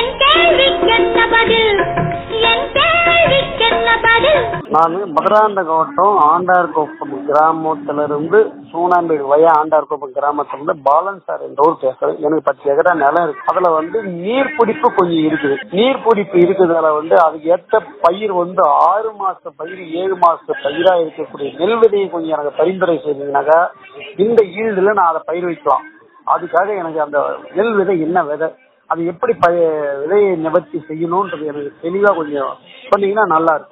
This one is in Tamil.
என் கேள்விக்கென்ன பதில் என் கேள்விக்கென்ன பதில் நான் மதுராந்தகோட்டம் ஆண்டார்கோப்பம் கிராமத்துல இருந்து சூனாம்பேடு வய ஆண்டார்கோப்பம் கிராமத்துல இருந்து பாலன் சார் என்ற ஊர் பேசுறேன் எனக்கு பத்து ஏக்கரா நிலம் இருக்கு அதுல வந்து நீர் பிடிப்பு கொஞ்சம் இருக்குது நீர் பிடிப்பு இருக்குதுல வந்து அதுக்கு ஏத்த பயிர் வந்து ஆறு மாச பயிர் ஏழு மாச பயிரா இருக்கக்கூடிய நெல் விதையை கொஞ்சம் எனக்கு பரிந்துரை செய்தீங்கன்னாக்கா இந்த ஈல்டுல நான் அதை பயிர் வைக்கலாம் அதுக்காக எனக்கு அந்த நெல் விதை என்ன விதை அது எப்படி பய விதையை நிவர்த்தி செய்யணும்ன்றது எனக்கு தெளிவா கொஞ்சம் சொன்னீங்கன்னா நல்லா இருக்கும்